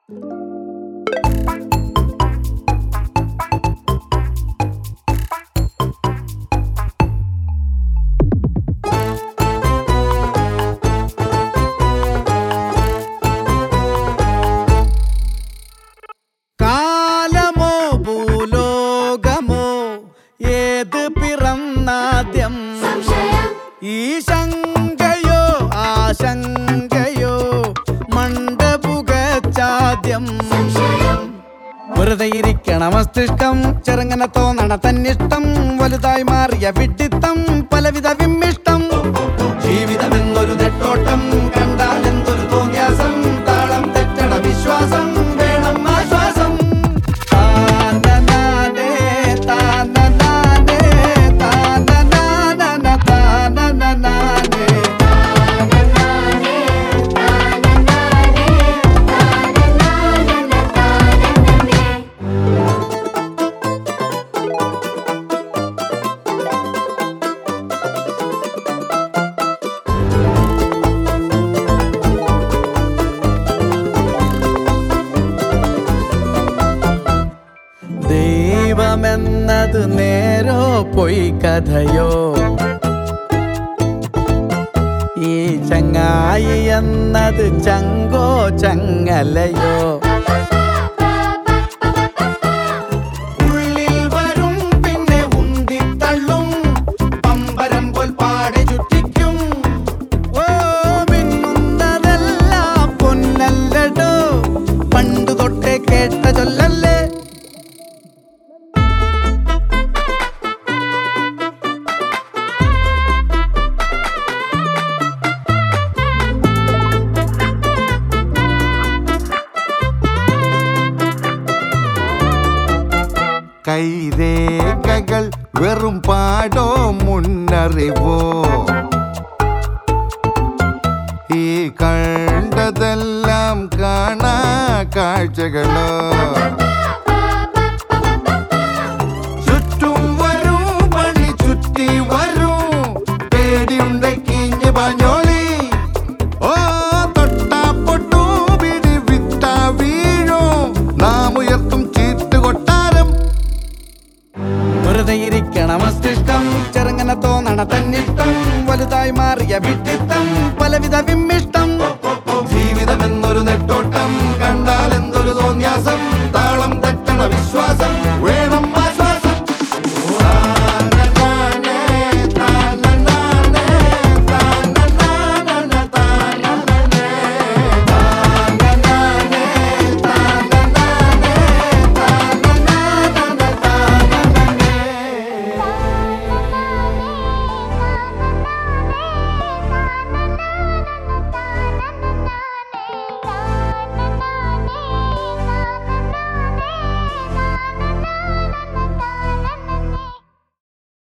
കാലമോ ഭൂലോകമോ ഏത് പിറന്നാദ്യം ഈ ശങ്കയോ ആശങ്കയോ മണ്ടപുകച്ചാദ്യം വെറുതെ ഇരിക്കണ മസ്തിഷ്കം ചെറുങ്ങനെ തോന്നണ തന്നിഷ്ടം വലുതായി മാറിയ വിഡിത്തം പലവിധ വിമ്മിഷ്ടം ജീവിതമെന്നൊരു നെട്ടോട്ടം കണ്ടാൽ എന്തൊരു തോന്നിയാസം താളം തെറ്റണ വിശ്വാസം വേണം ആശ്വാസം താനനാനേ, താനനാനേ, താനനാനന, താനനാനേ. ദൈവമെന്നത് നേരോ പൊയ് കഥയോ ഈ ചങ്ങായി എന്നത് ചങ്കോ ചങ്ങലയോ ഉള്ളിൽ വരും പിന്നെ ഉന്തിത്തള്ളും പമ്പരം പോൽ പാടെ ചുറ്റിക്കും ഓ മിന്നുന്നതെല്ലാം പൊന്നല്ലടോ പണ്ടു തൊട്ടേ കേട്ട ചൊല്ലല്ലേ കൈരേഖകൾ വെറും പാടോ മുന്നറിവോ ഈ കണ്ടതെല്ലാം കാണാ കാഴ്ചകളോ ചുറ്റും വരൂ പണി ചുറ്റി വരൂ പേടിയുണ്ടെങ്കിഞ്ഞ് പാഞ്ഞോളി ഓ തൊട്ടാ പൊട്ടു പിടി വിട്ട വീഴോ നാം ഉയർത്തും ചീട്ട് കൊട്ടാരം വെറുതെ ഇരിക്കണ മസ്തിഷ്കം ചെറുങ്ങനെ തോന്നണ തന്നിഷ്ടം വലുതായി മാറിയ വിട്ടിത്തം